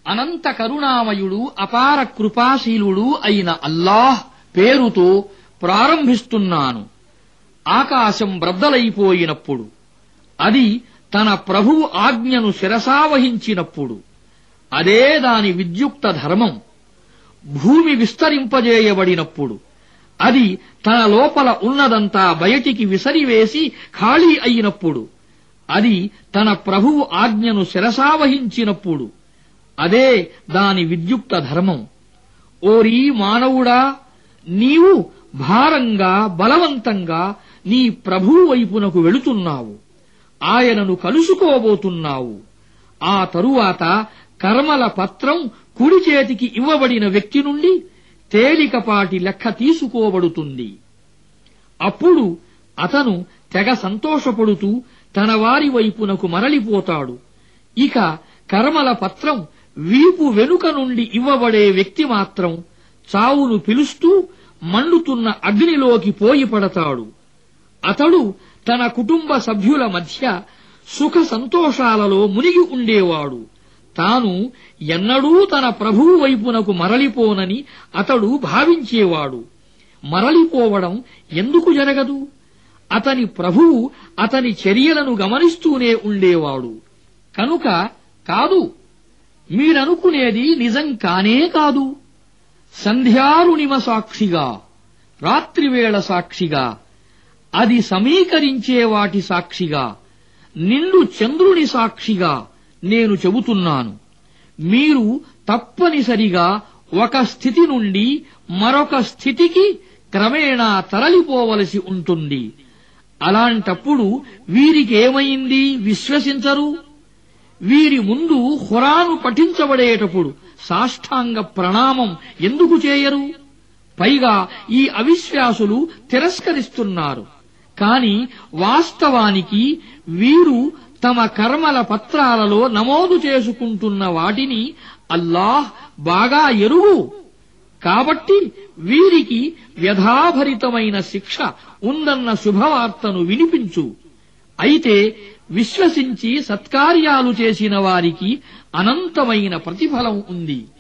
అనంత కరుణామయుడు అపార కృపాశీలుడు అయిన అల్లాహ్ పేరుతో ప్రారంభిస్తున్నాను ఆకాశం బ్రద్దలైపోయినప్పుడు అది తన ప్రభువు ఆజ్ఞను శిరసావహించినప్పుడు అదే దాని విద్యుక్త ధర్మం భూమి విస్తరింపజేయబడినప్పుడు అది తన లోపల ఉన్నదంతా బయటికి విసరివేసి ఖాళీ అయినప్పుడు అది తన ప్రభువు ఆజ్ఞను శిరసావహించినప్పుడు అదే దాని విద్యుక్త ధర్మం ఓరీ మానవుడా నీవు భారంగా బలవంతంగా నీ ప్రభువు వైపునకు వెళుతున్నావు ఆయనను కలుసుకోబోతున్నావు ఆ తరువాత కర్మల పత్రం కుడి చేతికి ఇవ్వబడిన వ్యక్తి నుండి తేలికపాటి లెక్క తీసుకోబడుతుంది అప్పుడు అతను తెగ సంతోషపడుతూ తన వారి వైపునకు మరలిపోతాడు ఇక కర్మల పత్రం వీపు వెనుక నుండి ఇవ్వబడే వ్యక్తి మాత్రం చావును పిలుస్తూ మండుతున్న అగ్నిలోకి పోయి పడతాడు అతడు తన కుటుంబ సభ్యుల మధ్య సుఖ సంతోషాలలో మునిగి ఉండేవాడు తాను ఎన్నడూ తన ప్రభువు వైపునకు మరలిపోనని అతడు భావించేవాడు మరలిపోవడం ఎందుకు జరగదు అతని ప్రభువు అతని చర్యలను గమనిస్తూనే ఉండేవాడు కనుక కాదు మీరనుకునేది నిజం కానే కాదు సంధ్యారుణిమ సాక్షిగా రాత్రివేళ సాక్షిగా అది సమీకరించే వాటి సాక్షిగా నిండు చంద్రుని సాక్షిగా నేను చెబుతున్నాను మీరు తప్పనిసరిగా ఒక స్థితి నుండి మరొక స్థితికి క్రమేణా తరలిపోవలసి ఉంటుంది అలాంటప్పుడు వీరికేమైంది విశ్వసించరు వీరి ముందు హురాను పఠించబడేటప్పుడు సాష్టాంగ ప్రణామం ఎందుకు చేయరు పైగా ఈ అవిశ్వాసులు తిరస్కరిస్తున్నారు కాని వాస్తవానికి వీరు తమ కర్మల పత్రాలలో నమోదు చేసుకుంటున్న వాటిని అల్లాహ్ బాగా ఎరుగు కాబట్టి వీరికి వ్యధాభరితమైన శిక్ష ఉందన్న శుభవార్తను వినిపించు అయితే విశ్వసించి సత్కార్యాలు చేసిన వారికి అనంతమైన ప్రతిఫలం ఉంది